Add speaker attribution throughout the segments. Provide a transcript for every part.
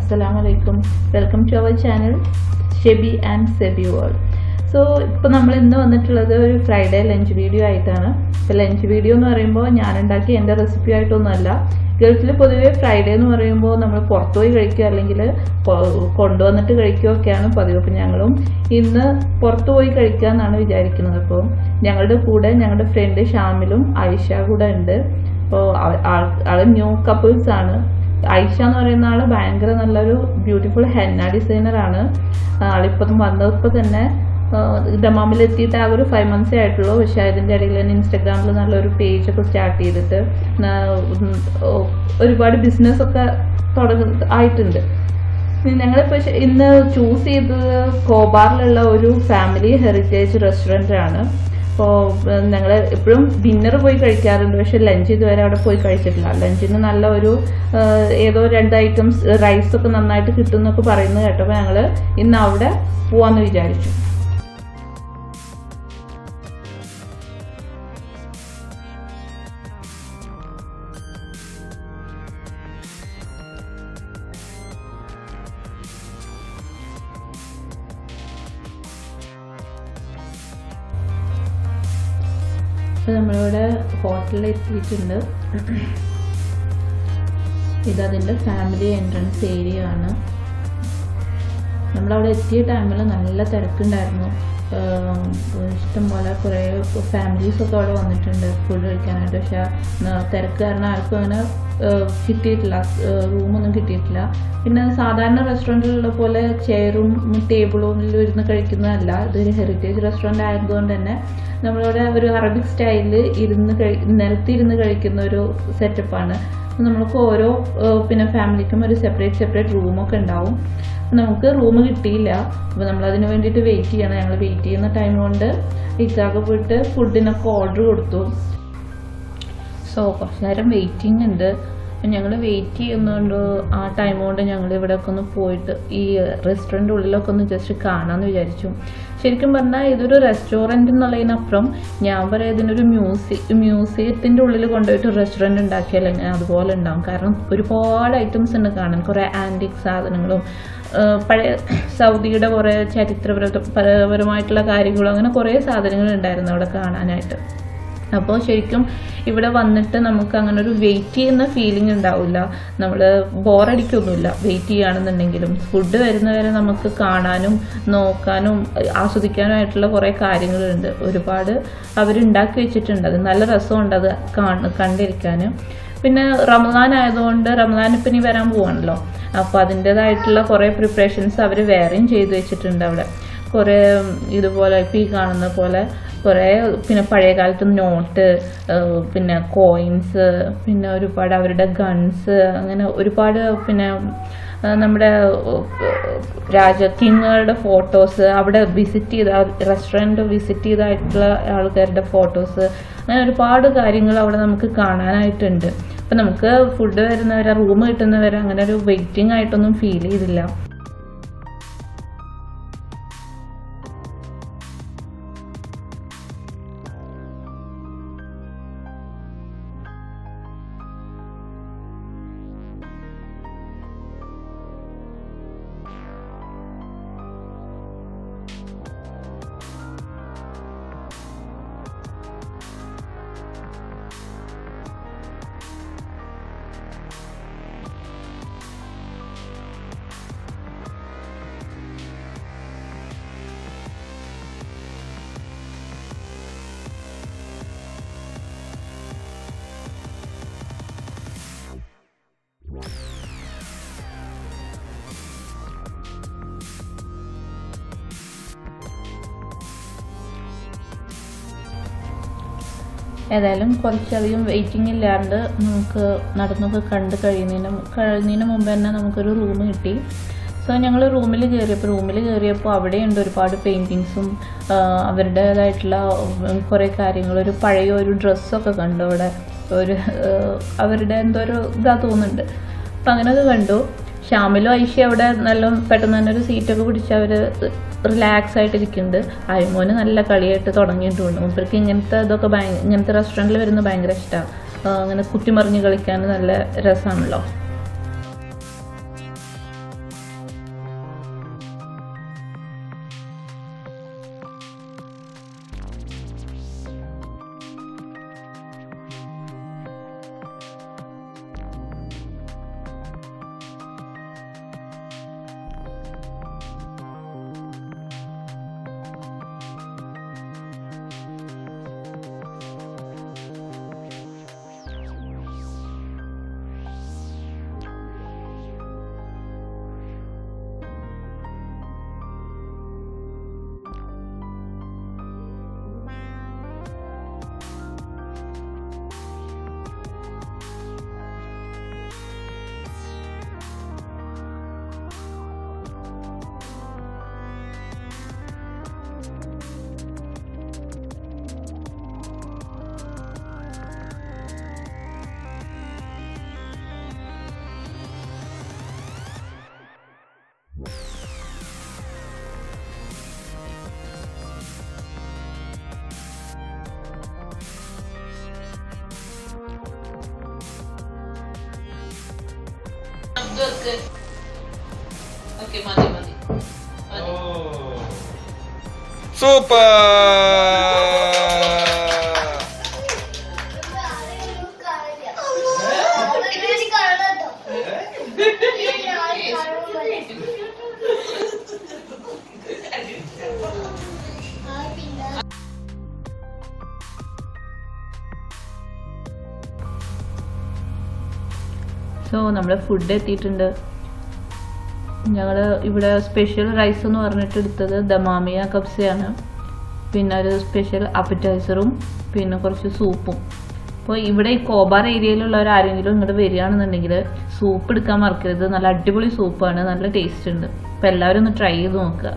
Speaker 1: അസ്സലാമലൈക്കും welcome to our channel Shebi and Sebi world so ഇപ്പോൾ നമ്മൾ ഇന്ന് വന്നിട്ടുള്ളത് ഒരു ഫ്രൈഡേ ലഞ്ച് വീഡിയോ ആയിട്ടാണ് ഇപ്പോൾ ലഞ്ച് വീഡിയോ എന്ന് പറയുമ്പോൾ ഞാൻ ഉണ്ടാക്കി എൻ്റെ റെസിപ്പി ആയിട്ടൊന്നുമല്ല ഗൾഫിൽ പൊതുവെ ഫ്രൈഡേ എന്ന് പറയുമ്പോൾ നമ്മൾ പുറത്തുപോയി കഴിക്കുക അല്ലെങ്കിൽ കൊണ്ടുവന്നിട്ട് കഴിക്കുകയൊക്കെയാണ് പതിവ് അപ്പം ഞങ്ങളും ഇന്ന് പുറത്തു പോയി കഴിക്കുക എന്നാണ് വിചാരിക്കുന്നത് അപ്പോൾ ഞങ്ങളുടെ കൂടെ ഞങ്ങളുടെ ഫ്രണ്ട് ഷാമിലും ഐഷ കൂടെ ഉണ്ട് അപ്പോൾ ആള് ന്യൂ കപ്പിൾസ് ആണ് ഐഷ എന്ന് പറയുന്ന ആള് ഭയങ്കര നല്ലൊരു ബ്യൂട്ടിഫുൾ ഹെന്ന ഡിസൈനർ ആണ് ആളിപ്പം വന്നപ്പോൾ തന്നെ ദമാമിൽ എത്തിയിട്ട് ആ ഒരു ഫൈവ് മന്ത്സേ ആയിട്ടുള്ളൂ പക്ഷേ അതിൻ്റെ ഇടയിൽ തന്നെ ഇൻസ്റ്റാഗ്രാമിൽ നല്ലൊരു പേജൊക്കെ സ്റ്റാർട്ട് ചെയ്തിട്ട് ഒരുപാട് ബിസിനസ്സൊക്കെ തുടങ്ങ ആയിട്ടുണ്ട് ഞങ്ങളിപ്പോൾ ഇന്ന് ചൂസ് ചെയ്തത് കോബാറിലുള്ള ഒരു ഫാമിലി ഹെറിറ്റേജ് റെസ്റ്റോറൻ്റ് ആണ് അപ്പോൾ ഞങ്ങൾ എപ്പോഴും ഡിന്നർ പോയി കഴിക്കാറുണ്ട് പക്ഷെ ലഞ്ച് ഇതുവരെ അവിടെ പോയി കഴിച്ചിട്ടില്ല ലഞ്ചിന് നല്ല ഒരു ഏതോ രണ്ട് ഐറ്റംസ് റൈസൊക്കെ നന്നായിട്ട് കിട്ടും എന്നൊക്കെ പറയുന്നത് കേട്ടപ്പോൾ ഞങ്ങൾ ഇന്ന് അവിടെ പോവാന്ന് വിചാരിച്ചു അപ്പോൾ നമ്മളിവിടെ ഹോട്ടലിൽ എത്തിയിട്ടുണ്ട് ഇതതിൻ്റെ ഫാമിലി എൻട്രൻസ് ഏരിയ ആണ് നമ്മളവിടെ എത്തിയ ടൈമിൽ നല്ല തിരക്കുണ്ടായിരുന്നു ഇഷ്ടംപോലെ കുറേ ഫാമിലീസൊക്കെ അവിടെ വന്നിട്ടുണ്ട് ഫുഡ് കഴിക്കാനായിട്ട് പക്ഷേ തിരക്ക് കാരണം ആർക്കും അങ്ങനെ കിട്ടിയിട്ടില്ല റൂമൊന്നും കിട്ടിയിട്ടില്ല പിന്നെ സാധാരണ റെസ്റ്റോറൻറ്റിലുള്ള പോലെ ചെയറും ടേബിളും ഇരുന്ന് കഴിക്കുന്നതല്ല ഇതൊരു ഹെറിറ്റേജ് റെസ്റ്റോറൻ്റ് ആയതുകൊണ്ട് തന്നെ നമ്മളിവിടെ ഒരു അറബിക് സ്റ്റൈലിൽ ഇരുന്ന് കഴി നിലത്തിരുന്ന് കഴിക്കുന്ന ഒരു സെറ്റപ്പാണ് നമുക്ക് ഓരോ പിന്നെ ഫാമിലിക്കും ഒരു സെപ്പറേറ്റ് സെപ്പറേറ്റ് റൂമൊക്കെ ഉണ്ടാവും നമുക്ക് റൂം കിട്ടിയില്ല അപ്പോൾ നമ്മൾ അതിന് വേണ്ടിയിട്ട് വെയിറ്റ് ചെയ്യണം ഞങ്ങൾ വെയിറ്റ് ചെയ്യുന്ന ടൈം കൊണ്ട് ഇക്കാക്ക് പോയിട്ട് ഫുഡിനൊക്കെ ഓർഡർ കൊടുത്തു സോ കുറച്ച് നേരം വെയിറ്റിംഗ് ഉണ്ട് ഞങ്ങൾ വെയിറ്റ് ചെയ്യുന്നതുകൊണ്ട് ആ ടൈം കൊണ്ട് ഞങ്ങൾ ഇവിടെയൊക്കെ ഒന്ന് പോയിട്ട് ഈ റെസ്റ്റോറൻറ്റ് ഉള്ളിലൊക്കെ ഒന്ന് ജസ്റ്റ് കാണാമെന്ന് വിചാരിച്ചു ശരിക്കും പറഞ്ഞാൽ ഇതൊരു റെസ്റ്റോറൻറ്റ് എന്നുള്ളതിനപ്പുറം ഞാൻ പറയാം ഇതിനൊരു മ്യൂസിയം മ്യൂസിയത്തിൻ്റെ ഉള്ളിൽ കൊണ്ടുപോയിട്ട് റെസ്റ്റോറൻറ്റ് ഉണ്ടാക്കിയാൽ എങ്ങനെ അതുപോലെ ഉണ്ടാവും കാരണം ഒരുപാട് ഐറ്റംസ് ഉണ്ട് കാണാൻ കുറേ ആൻറ്റിക് സാധനങ്ങളും പഴയ സൗദിയുടെ കുറേ ചരിത്രപരമായിട്ടുള്ള കാര്യങ്ങളും അങ്ങനെ കുറേ സാധനങ്ങൾ ഉണ്ടായിരുന്നു അവിടെ കാണാനായിട്ട് അപ്പോൾ ശരിക്കും ഇവിടെ വന്നിട്ട് നമുക്ക് അങ്ങനെ ഒരു വെയിറ്റ് ചെയ്യുന്ന ഫീലിംഗ് ഉണ്ടാവില്ല നമ്മൾ ബോറടിക്കൊന്നുമില്ല വെയിറ്റ് ചെയ്യുകയാണെന്നുണ്ടെങ്കിലും ഫുഡ് വരുന്നവരെ നമുക്ക് കാണാനും നോക്കാനും ആസ്വദിക്കാനുമായിട്ടുള്ള കുറേ കാര്യങ്ങളുണ്ട് ഒരുപാട് അവരുണ്ടാക്കി വെച്ചിട്ടുണ്ട് അത് നല്ല രസമുണ്ട് അത് കണ്ടിരിക്കാൻ പിന്നെ റമദാൻ ആയതുകൊണ്ട് റമദാൻ ഇപ്പം ഇനി വരാൻ പോവാണല്ലോ അപ്പോൾ അതിൻ്റെതായിട്ടുള്ള കുറേ പ്രിപ്പറേഷൻസ് അവർ വേറെയും ചെയ്തു വെച്ചിട്ടുണ്ട് അവിടെ കുറേ ഇതുപോലെ ഇപ്പം ഈ കാണുന്ന പോലെ കുറേ പിന്നെ പഴയ കാലത്ത് നോട്ട് പിന്നെ കോയിൻസ് പിന്നെ ഒരുപാട് അവരുടെ ഗൺസ് അങ്ങനെ ഒരുപാട് പിന്നെ നമ്മുടെ രാജ കിങ്ങുകളുടെ ഫോട്ടോസ് അവിടെ വിസിറ്റ് ചെയ്ത റെസ്റ്റോറൻറ്റ് വിസിറ്റ് ചെയ്തായിട്ടുള്ള ആൾക്കാരുടെ ഫോട്ടോസ് അങ്ങനെ ഒരുപാട് കാര്യങ്ങൾ അവിടെ നമുക്ക് കാണാനായിട്ടുണ്ട് അപ്പം നമുക്ക് ഫുഡ് വരുന്നവരെ റൂം കിട്ടുന്നവരെ അങ്ങനെ ഒരു വെയിറ്റിംഗ് ആയിട്ടൊന്നും ഫീൽ ചെയ്തില്ല ഏതായാലും കുറച്ചധികം വെയിറ്റിംഗ് ഇല്ലാണ്ട് നമുക്ക് നടന്നൊക്കെ കണ്ട് കഴിയുന്നതിന് കഴിയുന്നതിന് മുമ്പ് തന്നെ നമുക്കൊരു റൂം കിട്ടി സോ ഞങ്ങൾ റൂമിൽ കയറിയപ്പോൾ റൂമിൽ കയറിയപ്പോൾ അവിടെയുണ്ട് ഒരുപാട് പെയിൻറ്റിങ്സും അവരുടേതായിട്ടുള്ള കുറേ കാര്യങ്ങൾ ഒരു പഴയ ഒരു ഡ്രസ്സൊക്കെ കണ്ടു അവിടെ ഒരു അവരുടെ എന്തോ ഒരു ഇതാ തോന്നുന്നുണ്ട് അപ്പം അങ്ങനെയൊക്കെ കണ്ടു ഷാമിലും ഐഷ അവിടെ നല്ല പെട്ടെന്ന് തന്നെ ഒരു സീറ്റൊക്കെ പിടിച്ച് അവർ റിലാക്സ് ആയിട്ട് ഇരിക്കുന്നുണ്ട് അയ്മോന് നല്ല കളിയായിട്ട് തുടങ്ങിയിട്ടുണ്ട് മൂപ്പർക്ക് ഇങ്ങനത്തെ ഇതൊക്കെ ഭയങ്കര ഇങ്ങനത്തെ റെസ്റ്റോറൻറ്റിൽ വരുന്നത് ഭയങ്കര ഇഷ്ടമാണ് അങ്ങനെ കുത്തിമറിഞ്ഞ് കളിക്കാൻ നല്ല രസമാണല്ലോ ഇത് വെക്ക് ഓക്കെ മതി മതി മതി
Speaker 2: സൂപ്പർ
Speaker 1: സോ നമ്മുടെ ഫുഡ് എത്തിയിട്ടുണ്ട് ഞങ്ങൾ ഇവിടെ സ്പെഷ്യൽ റൈസ് എന്ന് പറഞ്ഞിട്ട് എടുത്തത് ദമാമിയ കബ്സയാണ് പിന്നെ ഒരു സ്പെഷ്യൽ അപ്പറ്റൈസറും പിന്നെ കുറച്ച് സൂപ്പും അപ്പോൾ ഇവിടെ ഈ കോബാർ ഏരിയയിലുള്ളവർ ആരെങ്കിലും ഇങ്ങോട്ട് വരികയാണെന്നുണ്ടെങ്കിൽ സൂപ്പ് എടുക്കാൻ മറക്കരുത് നല്ല അടിപൊളി സൂപ്പാണ് നല്ല ടേസ്റ്റ് ഉണ്ട് അപ്പോൾ എല്ലാവരും ഒന്ന് ട്രൈ ചെയ്ത് നോക്കുക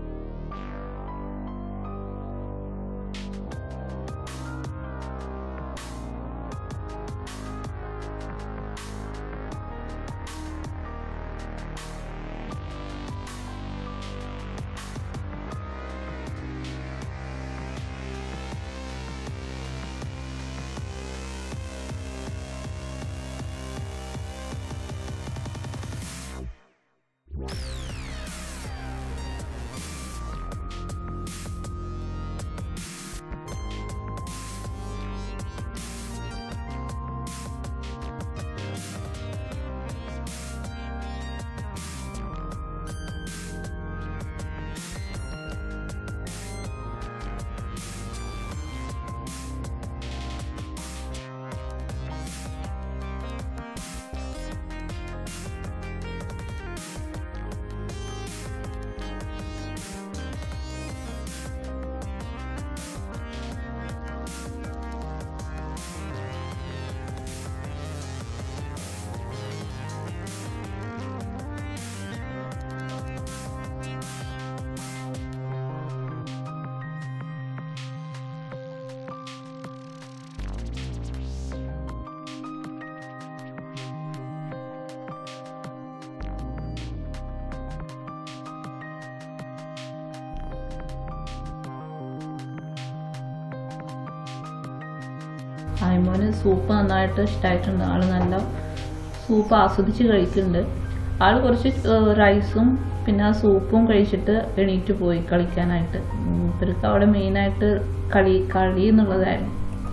Speaker 1: ആയ്മോന് സൂപ്പ് നന്നായിട്ട് ഇഷ്ടമായിട്ടുണ്ട് ആള് നല്ല സൂപ്പ് ആസ്വദിച്ച് കഴിക്കുന്നുണ്ട് ആള് കുറച്ച് ഏഹ്, റൈസും പിന്നെ ആ സൂപ്പും കഴിച്ചിട്ട് എണീറ്റ് പോയി കളിക്കാനായിട്ട് ഇവർക്ക് അവിടെ മെയിനായിട്ട് കളി കളി എന്നുള്ളതായിരുന്നു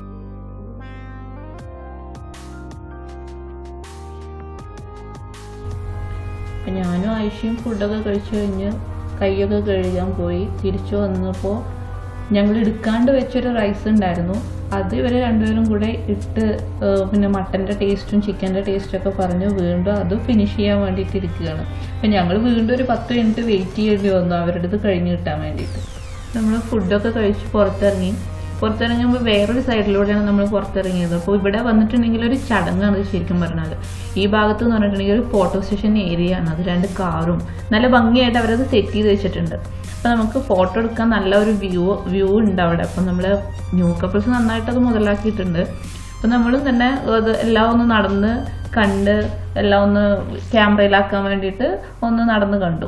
Speaker 1: അപ്പം ഞാനും ആയിഷയും ഫുഡൊക്കെ കഴിച്ചു കഴിഞ്ഞ് കൈയൊക്കെ കഴുകാൻ പോയി തിരിച്ചു വന്നപ്പോൾ ഞങ്ങൾ എടുക്കാണ്ട് വെച്ചൊരു റൈസ് ഉണ്ടായിരുന്നു അത് ഇവർ രണ്ടുപേരും കൂടെ ഇട്ട് ഏഹ്, പിന്നെ മട്ടൻ്റെ ടേസ്റ്റും ചിക്കൻ്റെ ടേസ്റ്റും ഒക്കെ പറഞ്ഞ് വീണ്ടും അത് ഫിനിഷ് ചെയ്യാൻ വേണ്ടിയിട്ട് ഇരിക്കുകയാണ് അപ്പം ഞങ്ങൾ വീണ്ടും ഒരു പത്ത് മിനിറ്റ് വെയിറ്റ് ചെയ്യേണ്ടി വന്നു അവരുടെ ഇത് കഴിഞ്ഞ് കിട്ടാൻ വേണ്ടിയിട്ട് നമ്മൾ ഫുഡൊക്കെ കഴിച്ച് പുറത്തിറങ്ങി പുറത്തിറങ്ങുമ്പോൾ വേറൊരു സൈഡിലൂടെയാണ് നമ്മൾ പുറത്തിറങ്ങിയത് അപ്പോൾ ഇവിടെ വന്നിട്ടുണ്ടെങ്കിൽ ഒരു ചടങ്ങാണ് ഇത് ശരിക്കും പറഞ്ഞാൽ ഈ ഭാഗത്ത് എന്ന് പറഞ്ഞിട്ടുണ്ടെങ്കിൽ ഒരു ഫോട്ടോ സെഷൻ ഏരിയ ആണ് അത് രണ്ട് കാറും നല്ല ഭംഗിയായിട്ട് അവരത് സെറ്റ് ചെയ്ത് വെച്ചിട്ടുണ്ട് അപ്പോൾ നമുക്ക് ഫോട്ടോ എടുക്കാൻ നല്ല ഒരു വ്യൂ വ്യൂ ഉണ്ട് അവിടെ അപ്പം നമ്മൾ ന്യൂ കപ്പിൾസ് നന്നായിട്ട് അത് മുതലാക്കിയിട്ടുണ്ട് അപ്പം നമ്മളും തന്നെ അത് എല്ലാം ഒന്ന് നടന്ന് കണ്ട് എല്ലാം ഒന്ന് ക്യാമറയിലാക്കാൻ വേണ്ടിയിട്ട് ഒന്ന് നടന്ന് കണ്ടു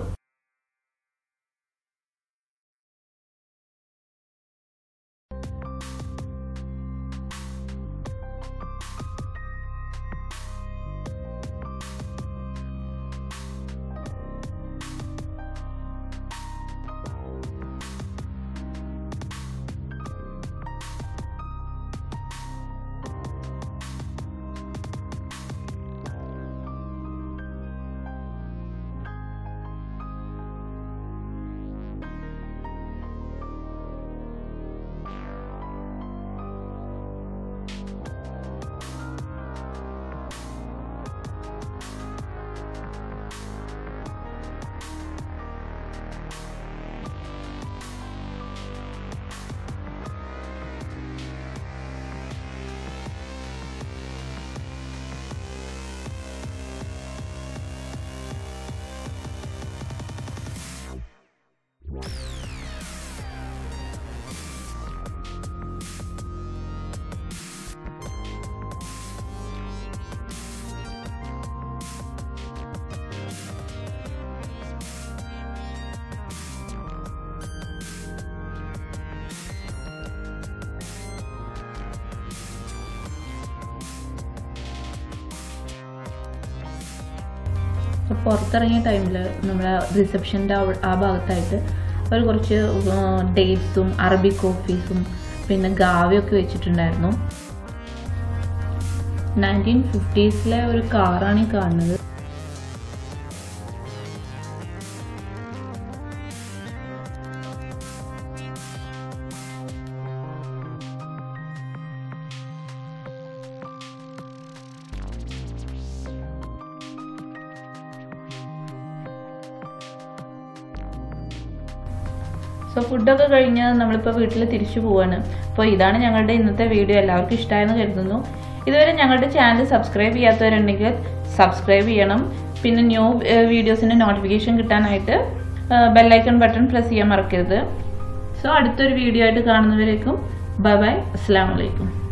Speaker 1: അപ്പോൾ പുറത്തിറങ്ങിയ ടൈമിൽ നമ്മുടെ റിസപ്ഷൻ്റെ ആ ഭാഗത്തായിട്ട് അവർ കുറച്ച് ഡേറ്റ്സും അറബിക് കോഫീസും പിന്നെ ഗാവയൊക്കെ വെച്ചിട്ടുണ്ടായിരുന്നു നയൻറ്റീൻ ഫിഫ്റ്റീസിലെ ഒരു കാറാണ് ഈ കാണുന്നത് സോ ഫുഡൊക്കെ കഴിഞ്ഞ് നമ്മളിപ്പോൾ വീട്ടിൽ തിരിച്ചു പോവാണ് അപ്പോൾ ഇതാണ് ഞങ്ങളുടെ ഇന്നത്തെ വീഡിയോ എല്ലാവർക്കും ഇഷ്ടമായെന്ന് കരുതുന്നു ഇതുവരെ ഞങ്ങളുടെ ചാനൽ സബ്സ്ക്രൈബ് ചെയ്യാത്തവരുണ്ടെങ്കിൽ സബ്സ്ക്രൈബ് ചെയ്യണം പിന്നെ ന്യൂ വീഡിയോസിൻ്റെ നോട്ടിഫിക്കേഷൻ കിട്ടാനായിട്ട് ബെല്ലൈക്കൺ ബട്ടൺ പ്രസ് ചെയ്യാൻ മറക്കരുത് സോ അടുത്തൊരു വീഡിയോ ആയിട്ട് കാണുന്നവരേക്കും ബൈ ബൈ അസ്സാം വലൈക്കും